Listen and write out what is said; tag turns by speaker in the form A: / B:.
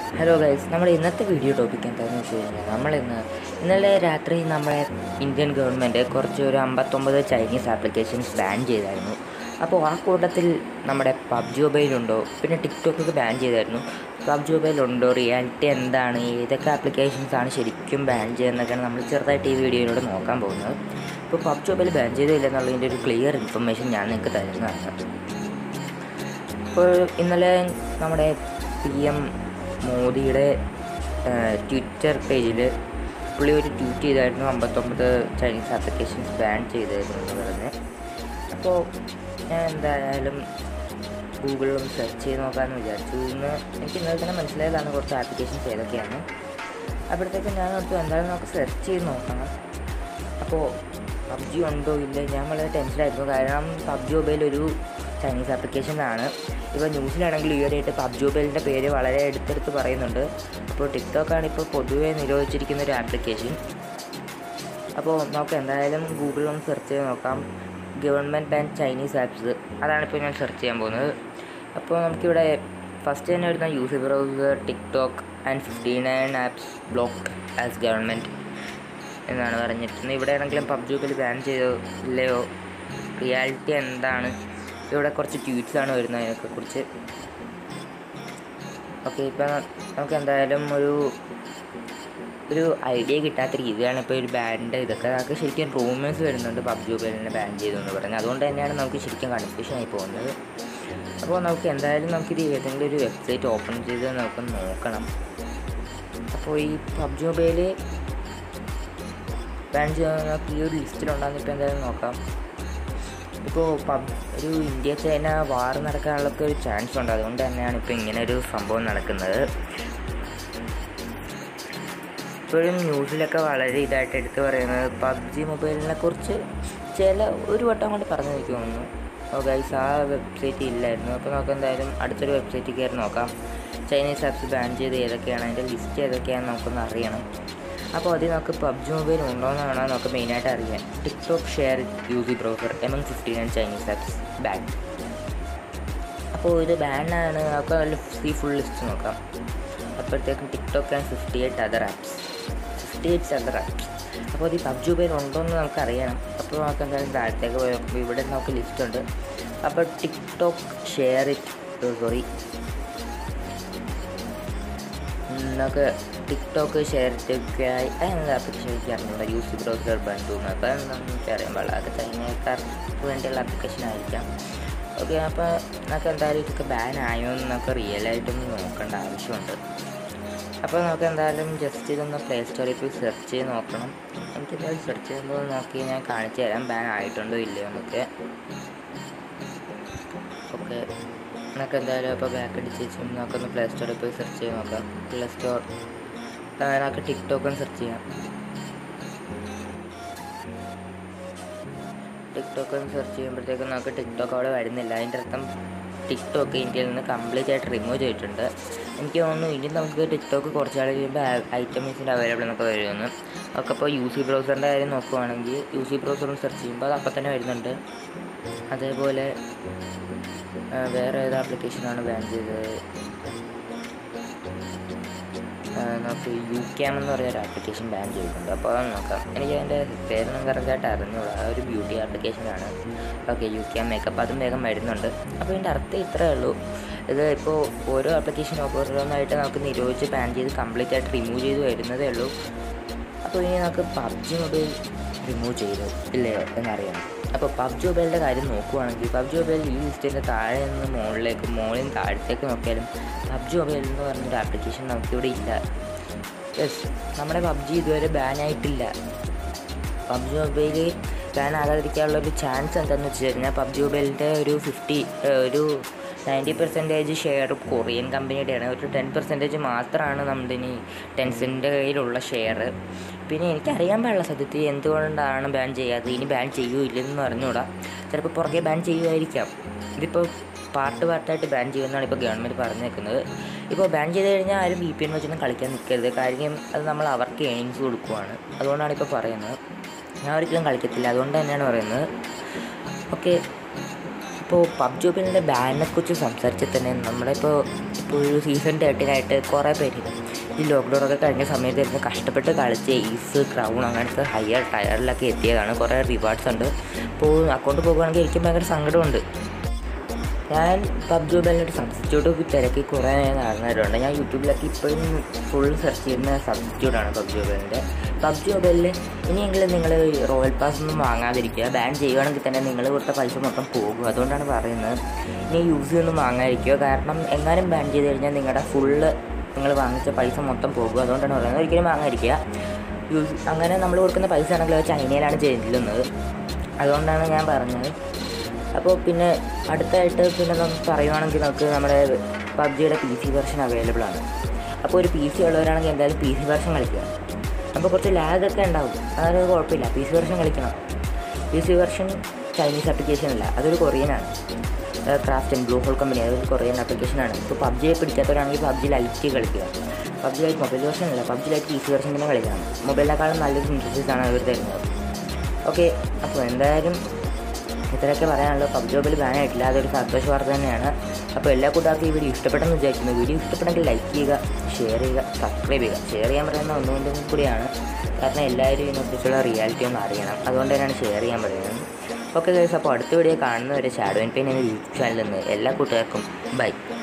A: hello guys നമ്മുടെ ഇന്നത്തെ video topic എന്താണെന്ന് വെച്ച് കഴിഞ്ഞാൽ നമ്മളിന്ന് ഇന്നലെ രാത്രി നമ്മളെ ഇന്ത്യൻ ഗവൺമെൻറ് കുറച്ച് ഒരു അമ്പത്തൊമ്പത് ചൈനീസ് ആപ്ലിക്കേഷൻസ് ബാൻ ചെയ്തായിരുന്നു അപ്പോൾ ആ കൂട്ടത്തിൽ നമ്മുടെ പബ്ജി മൊബൈലുണ്ടോ പിന്നെ ടിക്ടോക്കൊക്കെ ബാൻ ചെയ്തായിരുന്നു പബ്ജി മൊബൈലുണ്ടോ റിയാലിറ്റി എന്താണ് ഏതൊക്കെ ആപ്ലിക്കേഷൻസ് ആണ് ശരിക്കും ബാൻ ചെയ്യുന്നതൊക്കെയാണ് നമ്മൾ ചെറുതായിട്ട് ഈ വീഡിയോയിലൂടെ നോക്കാൻ പോകുന്നത് ഇപ്പോൾ പബ്ജി മൊബൈൽ ബാൻ ചെയ്തോ ഇല്ലെന്നുള്ളതിൻ്റെ ഒരു ക്ലിയർ ഇൻഫർമേഷൻ ഞാൻ നിങ്ങൾക്ക് തരുന്നതാണ് ഇപ്പോൾ ഇന്നലെ നമ്മുടെ പി എം മോദിയുടെ ട്വിറ്റർ പേജിൽ പുള്ളി ഒരു ട്വീറ്റ് ചെയ്തായിരുന്നു അമ്പത്തൊമ്പത് ചൈനീസ് ആപ്ലിക്കേഷൻസ് ബാൻ ചെയ്തായിരുന്നു എന്ന് പറഞ്ഞ് അപ്പോൾ ഞാൻ എന്തായാലും ഗൂഗിളിലും സെർച്ച് ചെയ്ത് നോക്കാമെന്ന് വിചാരിച്ചു ഇന്ന് എനിക്ക് ഇന്നലെ തന്നെ മനസ്സിലായതാണ് കുറച്ച് ആപ്ലിക്കേഷൻസ് ഏതൊക്കെയാണ് അപ്പോഴത്തേക്കും ഞാൻ ഓർത്തു എന്തായാലും നമുക്ക് സെർച്ച് ചെയ്ത് നോക്കണം അപ്പോൾ പബ്ജി ഉണ്ടോ ഇല്ല ഞാൻ വളരെ ടെൻഷനായിരുന്നു കാരണം പബ്ജി മൊബൈൽ ഒരു ചൈനീസ് ആപ്ലിക്കേഷനാണ് ഇപ്പോൾ ന്യൂസിലാണെങ്കിൽ ഈയിടെയായിട്ട് പബ്ജി മൊബൈലിൻ്റെ പേര് വളരെ എടുത്തെടുത്ത് പറയുന്നുണ്ട് അപ്പോൾ ടിക്ടോക്കാണ് ഇപ്പോൾ പൊതുവെ നിരോധിച്ചിരിക്കുന്ന ഒരു ആപ്ലിക്കേഷൻ അപ്പോൾ നമുക്ക് എന്തായാലും ഗൂഗിളിലൊന്ന് സെർച്ച് ചെയ്ത് നോക്കാം ഗവൺമെൻറ് ബാൻ ചൈനീസ് ആപ്സ് അതാണ് ഇപ്പോൾ ഞാൻ സെർച്ച് ചെയ്യാൻ പോകുന്നത് അപ്പോൾ നമുക്കിവിടെ ഫസ്റ്റ് തന്നെ വരുന്ന UC browser TikTok and fifty nine apps block as government എന്നാണ് പറഞ്ഞിരിക്കുന്നത് ഇവിടെ ആണെങ്കിലും പബ്ജി മൊബൈൽ ബാൻ ചെയ്തോ ഇല്ലയോ റിയാലിറ്റി എന്താണ് ഇവിടെ കുറച്ച് ട്വീറ്റ്സ് ആണ് വരുന്നത് അതിനൊക്കെ കുറിച്ച് ഓക്കെ ഇപ്പം നമുക്ക് എന്തായാലും ഒരു ഒരു ഐഡിയ കിട്ടാത്ത രീതിയാണ് ഇപ്പോൾ ഒരു ബാൻഡ് ഇതൊക്കെ നമുക്ക് ശരിക്കും റൂമേഴ്സ് വരുന്നുണ്ട് പബ്ജി മൊബൈലിനെ ബാൻ ചെയ്തു എന്ന് പറഞ്ഞ് അതുകൊണ്ട് തന്നെയാണ് നമുക്ക് ശരിക്കും കൺഫ്യൂഷൻ ആയി പോകുന്നത് അപ്പോൾ നമുക്ക് എന്തായാലും നമുക്കിത് ഏതെങ്കിലും ഒരു വെബ്സൈറ്റ് ഓപ്പൺ ചെയ്ത് നമുക്ക് നോക്കണം അപ്പോൾ ഈ പബ്ജി മൊബൈൽ ബാൻ ചെയ്യാൻ നമുക്ക് ഈ ഒരു ലിസ്റ്റിലുണ്ടാകുന്ന ഇപ്പോൾ എന്തായാലും നോക്കാം ഇപ്പോൾ പബ് ഒരു ഇന്ത്യ ചൈന വാർ നടക്കാനുള്ളൊക്കെ ഒരു ചാൻസ് ഉണ്ട് അതുകൊണ്ട് തന്നെയാണ് ഇപ്പോൾ ഇങ്ങനെ ഒരു സംഭവം നടക്കുന്നത് ഇപ്പോഴും ന്യൂസിലൊക്കെ വളരെ ഇതായിട്ട് എടുത്ത് പറയുന്നത് പബ്ജി മൊബൈലിനെ കുറിച്ച് ചില ഒരു വട്ടം കൊണ്ട് പറഞ്ഞു എനിക്ക് തോന്നുന്നു ഓ ഗൈസ് ആ വെബ്സൈറ്റ് ഇല്ലായിരുന്നു അപ്പോൾ നമുക്ക് എന്തായാലും അടുത്തൊരു വെബ്സൈറ്റിൽ കയറി നോക്കാം ചൈനീസ് ആപ്സ് ബാൻ ചെയ്ത് ഏതൊക്കെയാണ് അതിൻ്റെ ലിസ്റ്റ് ഏതൊക്കെയാണെന്ന് നമുക്കൊന്ന് അറിയണം അപ്പോൾ അതിൽ നമുക്ക് പബ്ജി മൊബൈൽ ഉണ്ടോയെന്നാണ് നമുക്ക് മെയിനായിട്ട് അറിയാൻ TikTok share UC browser among fifty nine Chinese apps ban അപ്പോൾ ഇത് ബാനാണ് നമുക്ക് ഈ ഫുൾ ലിസ്റ്റ് നോക്കാം അപ്പോഴത്തേക്കും TikTok and fifty eight other apps fifty eight other apps അപ്പോൾ അത് ഈ പബ്ജി മൊബൈൽ ഉണ്ടോ എന്ന് നമുക്ക് അറിയണം അപ്പോൾ നമുക്ക് എന്തായാലും താഴത്തേക്ക് പോയി നോക്കുമ്പോൾ ഇവിടെ നമുക്ക് ലിസ്റ്റ് ഉണ്ട് അപ്പോൾ ടിക്ടോക്ക് ഷെയർ ഇറ്റ് സോറി നമുക്ക് ടിക്ടോക്ക് ഷെയർ ഇറ്റൊക്കെയായി അതിനുള്ള ആപ്ലിക്കേഷൻ എനിക്ക് അറിഞ്ഞൂടാ യൂസ് ബ്രൗസർ ബന്ധു അപ്പോൾ നമുക്ക് അറിയാൻ പാടില്ല അത് ചൈനക്കാർക്ക് വേണ്ടിയുള്ള ആപ്ലിക്കേഷൻ ആയിരിക്കാം ഓക്കെ അപ്പോൾ നമുക്ക് എന്തായാലും ഇതൊക്കെ ബാൻ ആയോ എന്ന് നമുക്ക് റിയലായിട്ടൊന്ന് നോക്കേണ്ട ആവശ്യമുണ്ട് അപ്പോൾ നമുക്ക് എന്തായാലും ജസ്റ്റ് ഇതൊന്ന് പ്ലേ സ്റ്റോറിൽ പോയി സെർച്ച് ചെയ്ത് നോക്കണം എനിക്ക് എന്തായാലും സെർച്ച് ചെയ്യുമ്പോൾ നോക്കി ഞാൻ കാണിച്ചു തരാം ബാൻ ആയിട്ടുണ്ടോ ഇല്ലയോ എന്നൊക്കെ ഓക്കെ നമുക്ക് എന്തായാലും അപ്പോൾ ബാക്ക് അടിച്ച് വെച്ച് നമുക്കൊന്ന് പ്ലേ സ്റ്റോറിൽ പോയി സെർച്ച് ചെയ്ത് നോക്കാം പ്ലേ സ്റ്റോർ നമുക്ക് ടിക്ടോക്കും സെർച്ച് ചെയ്യാം ടിക്ടോക്ക് സെർച്ച് ചെയ്യുമ്പോഴത്തേക്കും നമുക്ക് ടിക്ടോക്ക് അവിടെ വരുന്നില്ല അതിൻ്റെ അർത്ഥം ടിക്ടോക്ക് ഇന്ത്യയിൽ നിന്ന് കംപ്ലീറ്റ് ആയിട്ട് റിമൂവ് ചെയ്തിട്ടുണ്ട് എനിക്ക് തോന്നുന്നു ഇനി നമുക്ക് ടിക്ടോക്ക് കുറച്ച് നാൾ കഴിയുമ്പോൾ ഐറ്റംസിൻ്റെ അവൈലബിൾ എന്നൊക്കെ വരുമെന്ന് ഒക്കെ ഇപ്പോൾ യു സി ബ്രൗസറിൻ്റെ കാര്യം നോക്കുവാണെങ്കിൽ യു സി ബ്രൗസറും സെർച്ച് ചെയ്യുമ്പോൾ അത് അപ്പം തന്നെ വരുന്നുണ്ട് അതേപോലെ വേറെ ഏത് ആപ്ലിക്കേഷനാണ് ബാൻ ചെയ്തത് നമുക്ക് യു ക്യാം എന്ന് പറഞ്ഞ ഒരു ആപ്ലിക്കേഷൻ ബാൻ ചെയ്തിട്ടുണ്ട് അപ്പോൾ അത് നോക്കാം എനിക്ക് അതിൻ്റെ പേരൊന്നും കറക്റ്റായിട്ട് അറിഞ്ഞൂടാ ആ ഒരു ബ്യൂട്ടി ആപ്ലിക്കേഷനാണ് ഓക്കെ യു ക്യാം മേക്കപ്പ് അതും വേഗം വരുന്നുണ്ട് അപ്പോൾ ഇതിൻ്റെ അർത്ഥം ഇത്രയേ ഉള്ളൂ ഇത് ഇപ്പോൾ ഓരോ ആപ്ലിക്കേഷൻ ഓരോന്നായിട്ട് നമുക്ക് നിരോധിച്ച് ബാൻ ചെയ്ത് കംപ്ലീറ്റ് ആയിട്ട് റിമൂവ് ചെയ്ത് വരുന്നതേ ഉള്ളൂ അപ്പോൾ ഇനി നമുക്ക് പബ്ജി മൊബൈൽ റിമൂവ് ചെയ്തു ഇല്ലയോ എന്നറിയണം അപ്പോൾ പബ്ജി മൊബൈലിൻ്റെ കാര്യം നോക്കുവാണെങ്കിൽ പബ്ജി മൊബൈൽ ഈ ലിസ്റ്റിൻ്റെ താഴെ നിന്ന് മുകളിലേക്ക് മുകളിൽ നിന്ന് താഴത്തേക്ക് നോക്കിയാലും പബ്ജി മൊബൈൽ എന്ന് പറഞ്ഞൊരു ആപ്ലിക്കേഷൻ നമുക്കിവിടെ ഇല്ല യെസ് നമ്മുടെ പബ്ജി ഇതുവരെ ബാൻ ആയിട്ടില്ല പബ്ജി മൊബൈൽ ബാൻ ആകാതിരിക്കാനുള്ള ഒരു ചാൻസ് എന്താണെന്ന് വെച്ച് കഴിഞ്ഞാൽ പബ്ജി മൊബൈലിൻ്റെ ഒരു ഫിഫ്റ്റി ഒരു നയൻറ്റി പെർസെൻറ്റേജ് ഷെയർ കൊറിയൻ കമ്പനിയുടെയാണ് ഒരു ടെൻ പെർസെൻറ്റേജ് മാത്രമാണ് നമ്മുടെ ഇനി ടെൻസിൻ്റെ കയ്യിലുള്ള ഷെയർ പിന്നെ എനിക്കറിയാൻ പാടില്ല സത്യത്തിൽ എന്തുകൊണ്ടാണ് ബാൻ ചെയ്യാത്തത് ഇനി ബാൻ ചെയ്യുമോ ഇല്ലെന്ന് അറിഞ്ഞൂടാ ചിലപ്പോൾ പുറകെ ബാൻ ചെയ്യുമായിരിക്കാം ഇതിപ്പോൾ പാർട്ട് പാർട്ടായിട്ട് ബാൻ ചെയ്യുമെന്നാണ് ഇപ്പോൾ ഗവൺമെൻറ് പറഞ്ഞേക്കുന്നത് ഇപ്പോൾ ബാൻ ചെയ്ത് കഴിഞ്ഞാൽ ആരും വി പി എൻ വെച്ചൊന്നും കളിക്കാൻ നിൽക്കരുത് കാര്യം അത് നമ്മൾ അവർക്ക് ഏണിങ്സ് കൊടുക്കുവാണ് അതുകൊണ്ടാണ് ഇപ്പോൾ പറയുന്നത് ഞാൻ ഒരിക്കലും കളിക്കത്തില്ല അതുകൊണ്ട് തന്നെയാണ് പറയുന്നത് ഓക്കെ അപ്പോൾ പബ്ജി മൊബൈലിൻ്റെ ബാനിനെ കുറിച്ച് സംസാരിച്ചാൽ തന്നെ നമ്മളിപ്പോൾ ഇപ്പോൾ ഒരു സീസൺ തേർട്ടീനായിട്ട് കുറേ പേര് ഈ ലോക്ക്ഡൗൺ ഒക്കെ കഴിഞ്ഞ സമയത്ത് ഇരുന്ന് കഷ്ടപ്പെട്ട് കളിച്ച് ഈസ് ക്രൗൺ അങ്ങനത്തെ ഹയർ ടയറിലൊക്കെ എത്തിയതാണ് കുറേ റിവാർഡ്സ് ഉണ്ട് അപ്പോൾ അക്കൗണ്ട് പോകുകയാണെങ്കിൽ എനിക്ക് ഭയങ്കര സങ്കടമുണ്ട് ഞാൻ പബ്ജി മൊബൈലിനൊരു സബ്സ്റ്റിറ്റ്യൂട്ട് തിരക്കി കുറേ നടന്നിട്ടുണ്ട് ഞാൻ യൂട്യൂബിലൊക്കെ ഇപ്പോഴും ഫുൾ സെർച്ച് ചെയ്യുന്ന സബ്സ്റ്റിറ്റ്യൂട്ടാണ് പബ്ജി മൊബൈലിൻ്റെ പബ്ജി മൊബൈലിൽ ഇനിയെങ്കിലും നിങ്ങൾ റോയൽ പാസ് ഒന്നും വാങ്ങാതിരിക്കുക ബാൻ ചെയ്യുകയാണെങ്കിൽ തന്നെ നിങ്ങൾ കൊടുത്ത പൈസ മൊത്തം പോകും അതുകൊണ്ടാണ് പറയുന്നത് ഇനി യൂസ് ഒന്നും വാങ്ങാതിരിക്കുക കാരണം എങ്ങാനും ബാൻ ചെയ്ത് കഴിഞ്ഞാൽ നിങ്ങളുടെ ഫുള്ള് നിങ്ങൾ വാങ്ങിച്ച പൈസ മൊത്തം പോകും അതുകൊണ്ടാണ് പറയുന്നത് ഒരിക്കലും വാങ്ങാതിരിക്കുക യൂസ് അങ്ങനെ നമ്മൾ കൊടുക്കുന്ന പൈസ ആണെങ്കിൽ അത് ചൈനയിലാണ് ചെല്ലുന്നത് അതുകൊണ്ടാണ് ഞാൻ പറഞ്ഞത് അപ്പോൾ പിന്നെ അടുത്തായിട്ട് പിന്നെ നമുക്ക് പറയുവാണെങ്കിൽ നമുക്ക് നമ്മുടെ പബ്ജിയുടെ പി സി വെർഷൻ അവൈലബിൾ ആണ് അപ്പോൾ ഒരു പി സി ഉള്ളവരാണെങ്കിൽ എന്തായാലും പി സി വെർഷൻ കളിക്കുക അപ്പോൾ കുറച്ച് ലാഗൊക്കെ ഉണ്ടാവും അതൊരു കുഴപ്പമില്ല പി സി വെർഷൻ കളിക്കണം P C version Chinese application അല്ല അതൊരു കൊറിയനാണ് craft and Bluehole company അതൊരു കൊറിയൻ ആപ്ലിക്കേഷനാണ് ഇപ്പോൾ പബ്ജിയെ പിടിക്കാത്തവരാണെങ്കിൽ പബ്ജി ലൈറ്റ് കളിക്കുക പബ്ജി ലൈറ്റ് മൊബൈൽ വെർഷൻ അല്ല PUBG Lite P C version തന്നെ കളിക്കണം മൊബൈലിനേക്കാളും നല്ലൊരു ഇൻട്രസ്റ്റ് ആണ് അവർ തരുന്നത് ഓക്കെ അപ്പോൾ എന്തായാലും ഇത്രയൊക്കെ പറയാനുള്ളൂ പബ്ജി മൊബൈൽ ബാനായിട്ടില്ല അതൊരു സന്തോഷ വാർത്ത തന്നെയാണ് അപ്പോൾ എല്ലാ കൂട്ടുകാർക്കും ഈ വീഡിയോ ഇഷ്ടപ്പെട്ടെന്ന് വിചാരിക്കുന്നു വീഡിയോ ഇഷ്ടപ്പെട്ടെങ്കിൽ ലൈക്ക് ചെയ്യുക ഷെയർ ചെയ്യുക സബ്സ്ക്രൈബ് ചെയ്യുക ഷെയർ ചെയ്യാൻ പറയുന്ന ഒന്നുകൊണ്ടും കൂടിയാണ് കാരണം എല്ലാവരും ഇതിനെക്കുറിച്ചുള്ള റിയാലിറ്റി ഒന്ന് അറിയണം അതുകൊണ്ട് തന്നെയാണ് ഷെയർ ചെയ്യാൻ പറയുന്നത് ഓക്കെ ഗൈസ് അപ്പോൾ അടുത്ത വീഡിയോ കാണുന്നവരെ ഷാഡോ എൻ പെയിൻ എന്ന യൂട്യൂബ് ചാനലിൽ നിന്ന് എല്ലാ കൂട്ടുകാർക്കും ബൈ